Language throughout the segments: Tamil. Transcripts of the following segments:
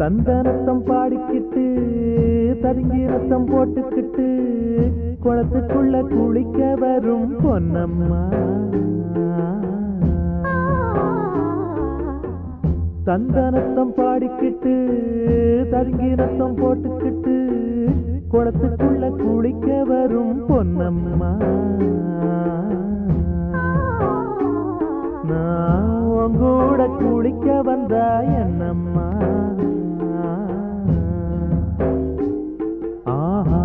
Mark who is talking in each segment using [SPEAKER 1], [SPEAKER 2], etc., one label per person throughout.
[SPEAKER 1] தந்தனத்தம் பாடிக்கிட்டு தருங்கி ரத்தம் போட்டுக்கிட்டு குளத்துக்குள்ள குளிக்க வரும் பொன்னம்மா தந்தனத்தம் பாடிக்கிட்டு தருங்கி ரத்தம் போட்டுக்கிட்டு குளத்துக்குள்ள குளிக்க வரும் பொன்னம்மா நான் உன் கூட குளிக்க வந்தா என்னம்மா ஆஹா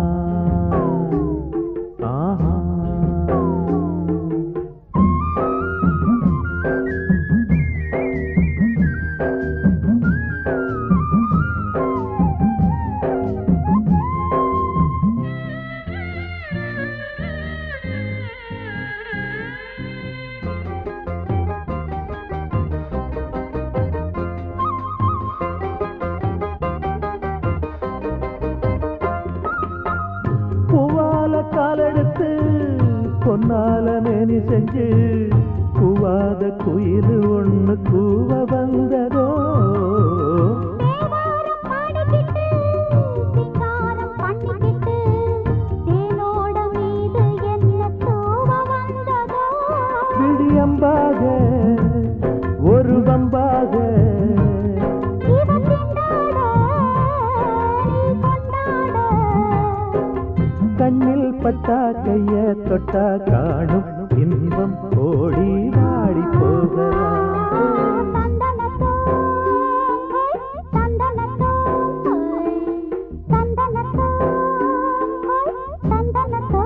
[SPEAKER 1] ஆஹா பூவால காலெடுத்து பொன்னால மேனி செஞ்சு கூவாத குயில் ஒண்ணு கூவ வந்ததோ
[SPEAKER 2] தேவாரம் பாடிக்கிட்டு சிங்காரம் பண்ணிக்கிட்டு தேனோட மீது என்ன தூவ வந்ததோ
[SPEAKER 1] விடியம்பாக ஒரு வம்பாக
[SPEAKER 2] இவ திண்டாட நீ கொண்டாட
[SPEAKER 1] கண்ணில் பட்டா கைய தொட்டா காணும் இன்பம் ஓடி வாடி போகலாம்
[SPEAKER 2] தந்தனத்தோ தந்தனத்தோ தந்தனத்தோ தந்தனத்தோ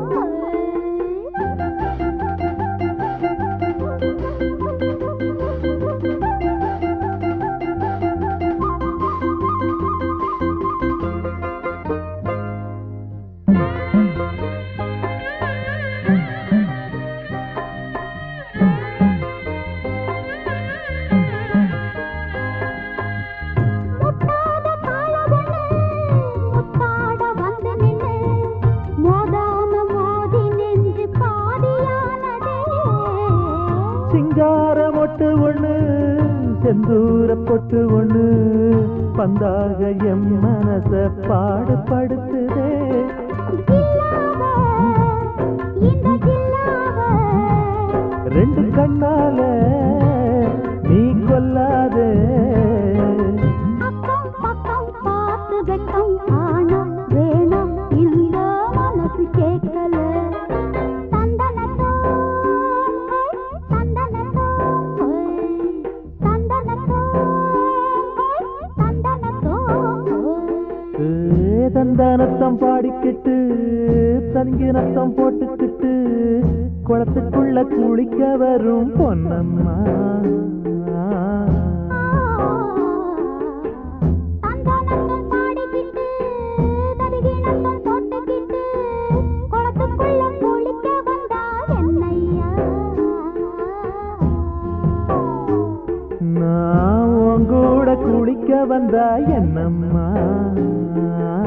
[SPEAKER 2] முட்டாத காலவன முத்தாட வந்து நின்னு மோதாம மோதி நின்று பாதியானதே
[SPEAKER 1] சிங்கார மொட்டு ஒண்ணு செந்தூர பொட்டு ஒண்ணு பந்தாக எம் மனச பாடுபடுத்துதே
[SPEAKER 2] ஜில்லாவ இந்த ஜில்லாவ
[SPEAKER 1] ரெண்டு கண்ணால நீ கொல்லாதே
[SPEAKER 2] அக்கம் பக்கம் பார்த்து வெக்கம் ஆனம் வேணும் இந்த மனசு கேட்கல தந்தனத்தோ தந்தனத்தோ தந்தனத்தோ தந்தனத்தோ
[SPEAKER 1] ஏ, தந்தானத்தம் பாடிக்கிட்டு தங்கி நத்தம் போட்டுக்கிட்டு குளத்துக்குள்ள குளிக்க வரும் பொன்னம்மா
[SPEAKER 2] தந்தானத்தம் பாடிக்கிட்டு தருகிணத்தம் போட்டுக்கிட்டு குளத்துக்குள்ள குளிக்க வந்தா என்னையா
[SPEAKER 1] நான் உன் கூட குளிக்க வந்தா என்னம்மா